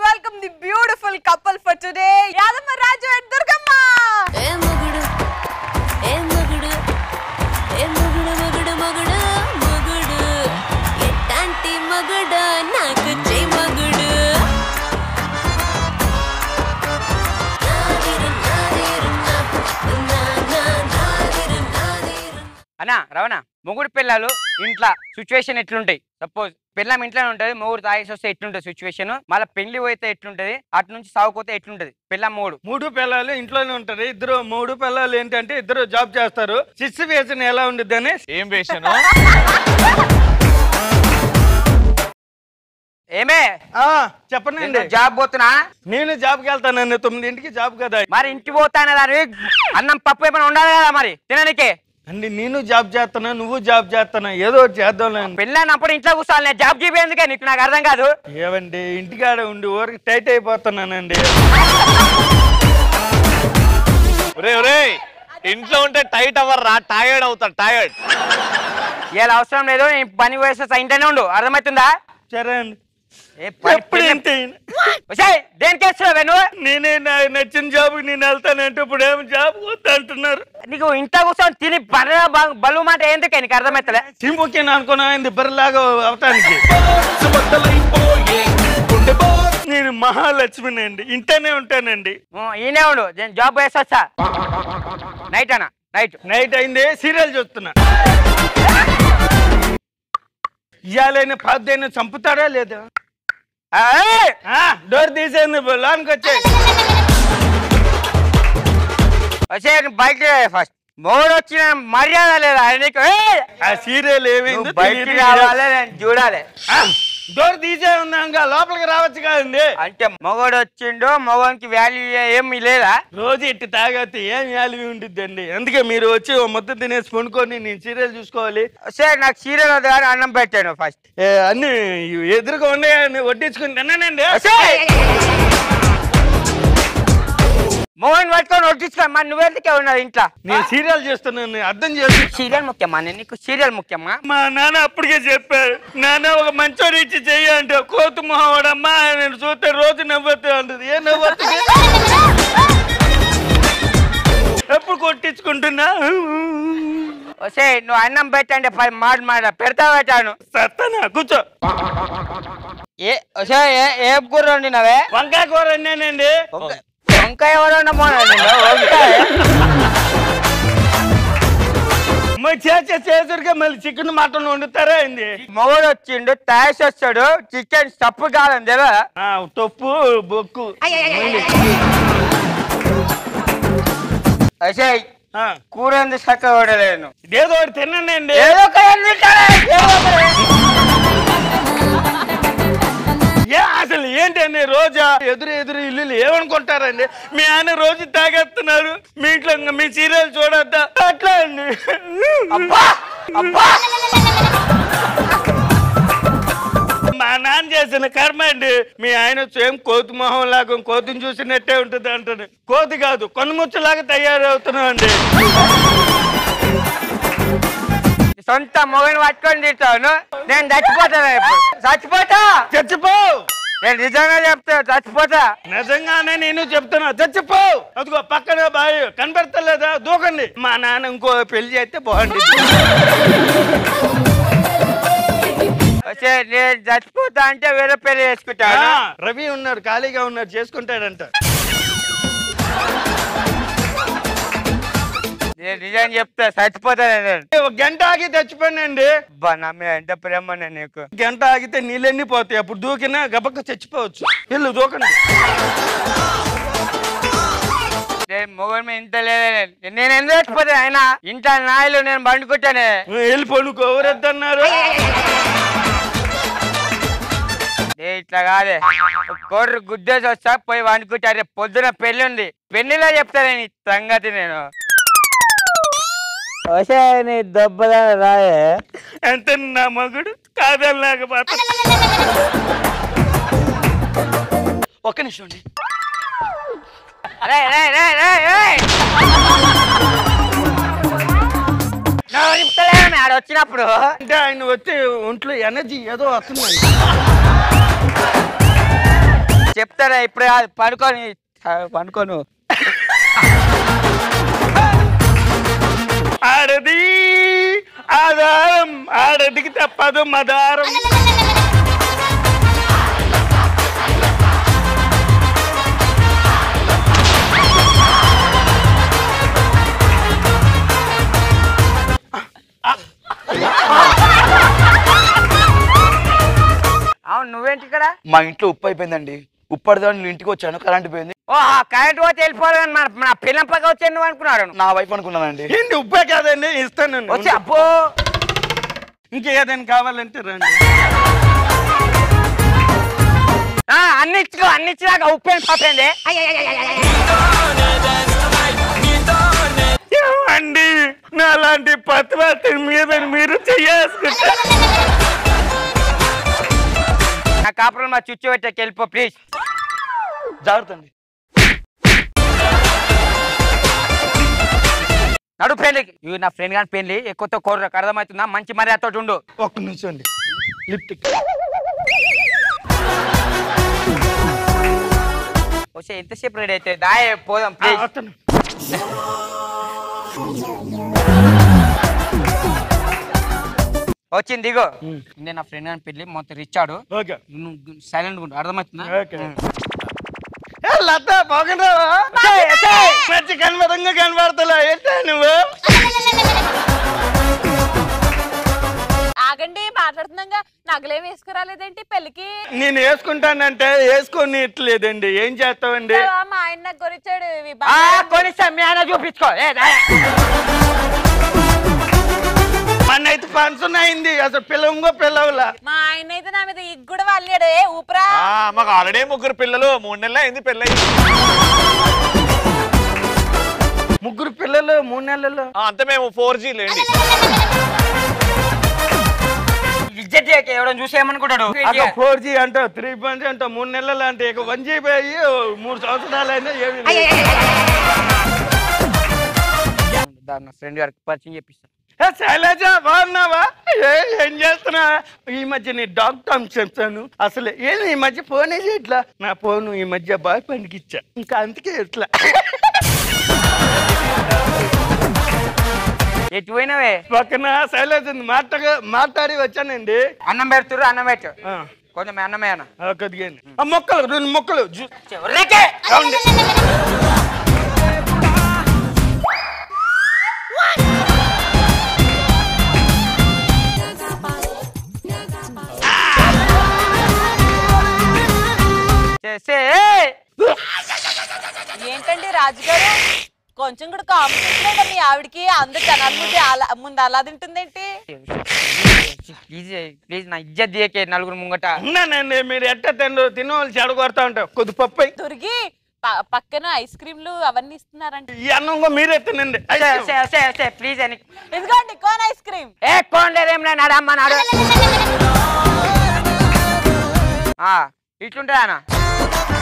welcome the beautiful couple for today, Yadamma Raju and Durgamma. ఏ మొగుడు ఏ మొగుడు ఏ మొగుడు మొగుడు మొగుడు మొగుడు ఎట్లాంటి మొగుడు నాకు చే మొగుడు నాదిరు నాదిరు నా, నా, నా, నాదిరు నాదిరు అన్నా రవణ మొగుడు పిల్లలు ఇంట్లో సిచ్యువేషన్ ఎట్లుంటాయి సపోజ్ పిల్లం ఇంట్లోనే ఉంటది మొగుడు తాగేసి వస్తే ఎట్లుంటది సిచ్యువేషన్ మళ్ళీ పెళ్లి పోతే ఎట్లుంటది అటు నుంచి సాగుపోతే ఎట్లుంటది పిల్లం మూడు మూడు పిల్లలు ఇంట్లోనే ఉంటారు ఇద్దరు మూడు పిల్లలు ఏంటంటే ఇద్దరు జాబ్ చేస్తారు సిచ్యువేషన్ ఎలా ఉండిద్ది అని ఏం వేషను ఏమే చెప్పనండి జాబ్ పోతున్నా నేను జాబ్కి వెళ్తానండి తొమ్మిదింటికి జాబ్ కదా మరి ఇంటి పోతానే దాని అన్నం పప్పు ఏమైనా ఉండాలి కదా మరి తినడానికి అండి నేను జాబ్ చేస్తాను నువ్వు జాబ్ చేస్తాను ఏదో ఒకటి చేద్దాం పెళ్ళైనప్పుడు ఇంట్లో కూర్చోవాలి నేను జాబ్ చూపేందుకే నీకు నాకు అర్థం కాదు ఏవండి ఇంటికాడ ఉండి ఊరికి టైట్ అయిపోతున్నానండి ఒరే ఒరే ఇంట్లో ఉంటే టైట్ అవ్వరా టైర్డ్ అవుతా టైర్డ్ ఇలా అవసరం లేదు నేను పని వేస్తే ఇంట్లోనే ఉండు అర్థమవుతుందా సరే అండి ఏ పని- ఎప్పుడు ఇంతే ఒసేయ్, దేనికి వేస్తున్నావే నువ్వు నేనే నా నచ్చిన జాబ్కి నేను వెళ్తానంటే ఇప్పుడు ఏమి జాబ్ వద్దు అంటున్నారు నీకు ఇంట్లో కూర్చొని తిని బర్రె బ- బలు మాట ఎందుకే నీకు అర్థమవుతలే సింపుకేనా అనుకున్నా ఇద్దరిలాగా అవటానికి నేను మహాలక్ష్మిని అండి ఇంటనే ఉంటానండి ఉ, ఈయనే ఉండు నేను జాబ్ వేసి వచ్చా నైట్ అన్న నైట్ నైట్ అయింది సీరియల్ చూస్తున్నా ఇవాళైనా పద్దైనా చంపుతాడా లేదా ఆ, డోర్ తీసేయండి లోనికి వచ్చాయి వచ్చే బయట ఫస్ట్ మూడు వచ్చిన మర్యాద లేదా నీకు ఏయ్! ఆ సీరియల్ ఏమైందో నువ్వు బయటికి తెలియదు. రావాలి నేను చూడాలి ఆ, డోర్ తీసే ఉన్నాక లోపలికి రావచ్చు కదండి అంటే మొగోడు వచ్చిండు మొగోనికి వాల్యూ ఏమి లేదా రోజు ఇట్టి తాగితే ఏం వాల్యూ ఉంటుందండి అందుకే మీరు వచ్చి ఓ ముద్ద తినేసి పండుకొని నేను సీరియల్ చూసుకోవాలి సరే నాకు సీరియల్ వద్దు కానీ అన్నం పెట్టాను ఫస్ట్ ఏ, అన్ని ఎదురుగా ఉన్నాయని వడ్డించుకుని తిన్నానండి మోహన్ పట్టుకొని వడ్డించుకో మరి నువ్వెందుకే ఉన్నావు ఇంట్లో నేను సీరియల్ చేస్తున్నాను అర్థం చేసి సీరియల్ ముఖ్యమా నేను నీకు సీరియల్ ముఖ్యమా మా నాన్న అప్పటికే చెప్పారు నాన్న ఒక మంచోడు ఇచ్చి చెయ్యి అంటే కోతు మొహవాడమ్మా నేను చూస్తే రోజు నవ్వుతూ ఉంటుంది ఏ నవ్వుతుంది ఎప్పుడు కొట్టించుకుంటున్నా వసే నువ్వు అన్నం పెట్టండి పది మాట మాట పెడతా పెట్టాను సత్తనా కూర్చో ఏ వసే ఏ ఏం కూర వండినవే వంకాయ కూర అన్నానండి వంకాయ- వంకాయ ఎవరు వండమోనా నిన్ను? వంకాయ మా చేసే చేసరిగా మళ్ళీ చికెన్ మటన్ వండుతారా ఏంది మొగడు వచ్చిండు తాసి వస్తాడు చికెన్ తప్పు కాలం తెలియదా ఆ, తప్పు బొక్కు వసే ఆ, కూర ఎందుకు చక్కగా వండలేను ఇదేదో ఒకటి తిన్నానండి ఏదో ఒక ఎందుకు తింటానే? ఏదో ఒకటి. ఏ అసలు ఏంటండి రోజా ఎదురు ఎదురు ఇల్లు ఏమనుకుంటారండి మీ ఆయన రోజు తాగేస్తున్నారు మీ ఇంట్లో ఇంకా మీ సీరియల్ చూడొద్దా అట్లా అండి అబ్బా అబ్బా మా నాన్న చేసిన కర్మ అండి మీ ఆయన సేమ్ కోతి మొహం లాగా కోతిని చూసినట్టే ఉంటుంది అంటాడు కోతి కాదు కొనుముచ్చలాగా తయారవుతున్నావు అండి సొంత మొగని పట్టుకొని తింటాను నేను చచ్చిపోతాను ఇప్పుడు చచ్చిపోతా చచ్చిపో నేను నిజంగా చెప్తా చచ్చిపోతా నిజంగానే నేను చెప్తున్నా చచ్చిపో అదిగో పక్కన బాయ్ కనబడతలేదా దూకండి మా నాన్న ఇంకో పెళ్లి చేస్తే బాగుంటుంది వచ్చే నేను చచ్చిపోతా అంటే వేరే పెళ్లి చేసుకుంటాను ఆ, రవి ఉన్నాడు ఖాళీగా ఉన్నాడు చేసుకుంటాడంట నేను నిజం చెప్తా చచ్చిపోతా నేను ఒక గంట ఆగి చచ్చిపోయానండి అబ్బా నా మీద ఎంత ప్రేమ నేను నీకు గంట ఆగితే నీళ్ళన్నీ పోతాయి అప్పుడు దూకినా గబక్క చచ్చిపోవచ్చు వెళ్ళు దూకండి నేను మొగని మీద ఇంత లేదే నేను. నేను ఎందుకు చచ్చిపోతా ఆయన ఇంత నాయలు నేను పండుకుంటానే వెళ్ళి పడుకో ఎవరొద్దన్నారు ఏ ఇట్లా కాదే కోర్రు గుద్దేసి వస్తా పోయి వండుకుంటా రేపు పొద్దున పెళ్లి ఉంది పెళ్లిలో చెప్తా నేను ఈ సంగతి నేను వచ్చే నీ దెబ్బదా రాయే ఎంత నా మగుడు కాదనలేకపోతా ఒక్క నిమిషం అండి రే రే రే రే రే నవ్వు నింపుతలేమే ఆడ వచ్చినప్పుడు అంటే ఆయన వచ్చి ఒంట్లో ఎనర్జీ ఏదో వస్తుందండి చెప్తారా ఇప్పుడు కాదు, పడుకొని ఆ, పడుకోను ఆడది ఆధారం ఆడదికి తప్పదు మదారం అవును నువ్వేంటి ఇక్కడ మా ఇంట్లో ఉప్పు అయిపోయిందండి ఉప్పటిదా నేను ఇంటికి వచ్చాను కరెంట్ పోయింది ఓ ఆ కరెంట్ పోతే వెళ్ళిపోవాలి కానీ మన మన పిల్లం పక్క వచ్చాను నువ్వు అనుకున్నాడు నా వైఫ్ అనుకున్నానండి ఏంటి ఉప్పే కాదండి ఇస్తాను వచ్చి అబ్బో ఇంకేదైనా కావాలంటే రండి ఆ, అన్ని ఇచ్చుకో అన్ని ఇచ్చినాక ఉప్పేం పాపేంది ఏమండి నా లాంటి పత్తి మీద మీరు చెయ్యేసుకుంటే నా కాపురం మా చుచ్చు పెట్టకి వెళ్ళిపో ప్లీజ్ జాగ్రత్త అండి నడు పెళ్ళికి ఇవి నా ఫ్రెండ్ గాని పెళ్ళి ఎక్కువతో కోర్రకు అర్థమవుతుందా మంచి మర్యాదతో ఉండు ఒక్క నిమిషం అండి లిప్టిక్ వచ్చే ఎంతసేపు రెడీ అయితే దాయే పోదాం ప్లీజ్ అతను వచ్చింది దిగో నేను నా ఫ్రెండ్ గాని పెళ్ళి మొత్తం రిచ్చాడు ఓకే నువ్వు సైలెంట్ ఉండు అర్థమవుతుందా ఓకే. ఏ లత బాగున్నావా మంచి కనబడంగా కనబడతలే ఏంటా నువ్వు ఆగండి మాట్లాడుతున్నాగా నగలేం వేసుకురాలేదేంటి పెళ్ళికి నేను వేసుకుంటానంటే వేసుకొని ఇట్లేదండి ఏం చేస్తావండి కదా, మా ఆయన నాకు కొనిచ్చాడు ఇవి ఆ, బంగారం. కొనిస్తా మీ ఆయన చూపించుకో ఏ దాయే. మన అయితే ఫంక్షన్ అయింది అసలు పిల్లవుగా పిల్లవులా మా ఆయన అయితే నా మీద ఇగ్ కూడా వాళ్ళాడు ఏ ఊపిరా ఆ, మాకు ఆల్రెడీ ముగ్గురు పిల్లలు మూడు నెలలు అయింది పెళ్ళి ముగ్గురు పిల్లలు మూడు నెలలు అంతే మేము ఫోర్ జీ లేండి ఇజ్జత్ చేయక ఎవడని చూసి ఏమనుకుంటాడు అక్కడ ఫోర్ జీ అంటావు త్రీ పాయింట్ అంటావు మూడు నెలలు అంటే ఇక వన్ జీబీ అయ్యి మూడు సంవత్సరాలు అయినా ఏమి దాని ఫ్రెండ్ గారికి పరిచయం చేపిస్తా శైలజ బాగున్నావా ఏ, ఏం చేస్తున్నా ఈ మధ్య నీ డాక్టర్ చెప్తాను అసలు ఏం ఈ మధ్య ఫోనే చేయట్లా నా ఫోన్ ఈ మధ్య బాయ్ పనికి ఇచ్చా ఇంకా అందుకే ఇట్లా ఎటు పోయినవే పక్కన శైలజ ఉంది. మాటగా మాట్లాడి వచ్చానండి అన్నం పెడుతురు అన్నం పెట్టు ఆ, కొంచెం అన్నమే అన్న ఆ, కొద్దిగా ఆ మొక్కలు రెండు మొక్కలు జు- రేకే అవును. చేసే ఏంటండి రాజుగారు కొంచెం కూడా కాంపిటీషన్ లేదా మీ ఆవిడకి అందరు జనాల ముందు అలా ముందు అలా తింటుందేంటి ప్లీజ్ ప్లీజ్ నా ఇజ్జత్ దియకే నలుగురు ముంగట ఉన్నానండి మీరు ఎట్ట తిన తినవాళ్ళు చెడగొడతా ఉంటావు కొద్ది పప్పు అయ్యి. దొరికి ప- పక్కన ఐస్ క్రీమ్లు అవన్నీ ఇస్తున్నారంట ఈ అన్నంగా మీరే తినండి అయ్యో. ప్లీజ్ అని ఇదిగోండి కోన్ ఐస్ క్రీమ్ ఏ కోన్ లేదేం నాడు అమ్మ నాడు ఇట్లుంటుందా అన్న